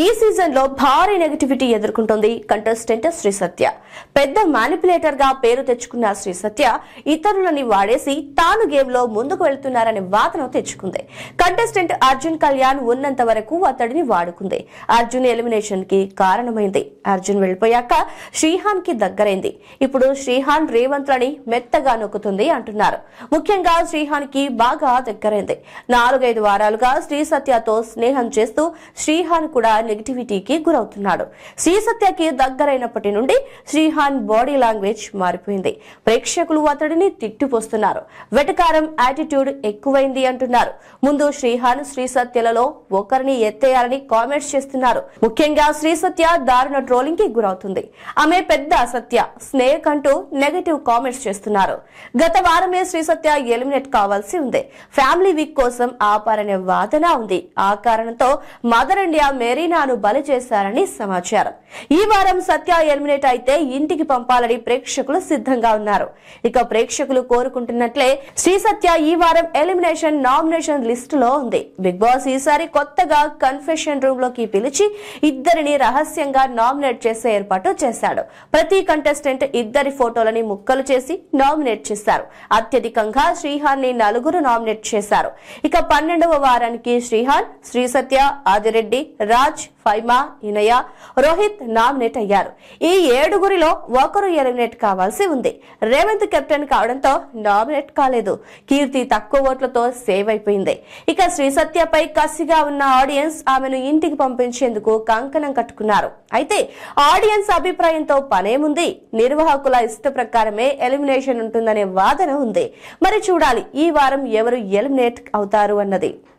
ఈ సీజన్ లో భారీ నెగటివిటీ ఎదుర్కొంటోంది కంటెస్టెంట్ శ్రీ సత్య పెద్ద మ్యానిపులేటర్ గా పేరు తెచ్చుకున్న శ్రీ సత్య ఇతరులని వాడేసి తాను గేమ్ లో ముందుకు వెళ్తున్నారనే వాదన తెచ్చుకుంది కంటెస్టెంట్ అర్జున్ కళ్యాణ్ ఉన్నంత వరకు అతడిని వాడుకుంది అర్జున్ ఎలిమినేషన్ కి కారణమైంది అర్జున్ వెళ్ళిపోయాక శ్రీహాన్ కి దగ్గరైంది ఇప్పుడు శ్రీహాన్ రేవంత్ లని మెత్తగా నొక్కుతుంది అంటున్నారు ముఖ్యంగా శ్రీహాన్ కి బాగా దగ్గరైంది నాలుగైదు వారాలుగా శ్రీ సత్యతో స్నేహం చేస్తూ శ్రీహాన్ కూడా నెగిటివిటీకి గురవుతున్నాడు శ్రీ సత్యకి దగ్గరైనప్పటి నుండి శ్రీహాన్ బాడీ లాంగ్వేజ్ మారిపోయింది ప్రేక్షకులు అతడిని తిట్టిపోస్తున్నారు వెటకారం యాటిట్యూడ్ ఎక్కువైంది అంటున్నారు ముందు శ్రీహాన్ శ్రీ సత్యలలో ఒకరిని ఎత్తేయాలని కామెంట్స్ చేస్తున్నారు ముఖ్యంగా శ్రీ సత్య దారుణ ట్రోలింగ్ కి గురవుతుంది ఆమె పెద్ద అసత్య స్నేక్ అంటూ నెగటివ్ కామెంట్స్ చేస్తున్నారు గత వారమే శ్రీ సత్య ఎలిమినేట్ కావాల్సి ఉంది ఫ్యామిలీ వీక్ కోసం ఆపారనే వాదన ఉంది ఆ కారణంతో మదర్ ఇండియా మెరీనాను బలి చేశారని సమాచారం ఈ వారం సత్య ఎలిమినేట్ అయితే ఇంటికి పంపాలని ప్రేక్షకులు సిద్ధంగా ఉన్నారు ఇక ప్రేక్షకులు కోరుకుంటున్నట్లే శ్రీ సత్య ఈ వారం ఎలిమినేషన్ నామినేషన్ లిస్టులో ఉంది బిగ్ బాస్ ఈసారి కొత్తగా కన్ఫెషన్ రూమ్ లోకి పిలిచి ఇద్దరిని రహస్యంగా నామినేట్ చేసే ఏర్పాటు చేశాడు ప్రతి కంటెస్టెంట్ ఇద్దరి ఫోటోలని ముక్కలు చేసి నామినేట్ చేశారు అత్యధికంగా శ్రీహాన్ ని నలుగురు నామినేట్ చేశారు ఇక పన్నెండవ వారానికి శ్రీహాన్ శ్రీ సత్య ఆదిరెడ్డి రాజ్ ఫైమా ఇనయ రోహిత్ నామినేట్ అయ్యారు ఈ ఏడుగురిలో ఒకరు ఎలిమినేట్ కావాల్సి ఉంది రేవంత్ కెప్టెన్ కావడంతో నామినేట్ కాలేదు కీర్తి తక్కువ ఓట్లతో సేవ్ అయిపోయింది ఇక శ్రీ సత్యపై కసిగా ఉన్న ఆడియన్స్ ఆమెను ఇంటికి పంపించేందుకు కంకణం కట్టుకున్నారు అయితే ఆడియన్స్ అభిప్రాయంతో పనేముంది నిర్వాహకుల ఇష్ట ప్రకారమే ఎలిమినేషన్ ఉంటుందనే వాదన ఉంది మరి చూడాలి ఈ వారం ఎవరు ఎలిమినేట్ అవుతారు అన్నది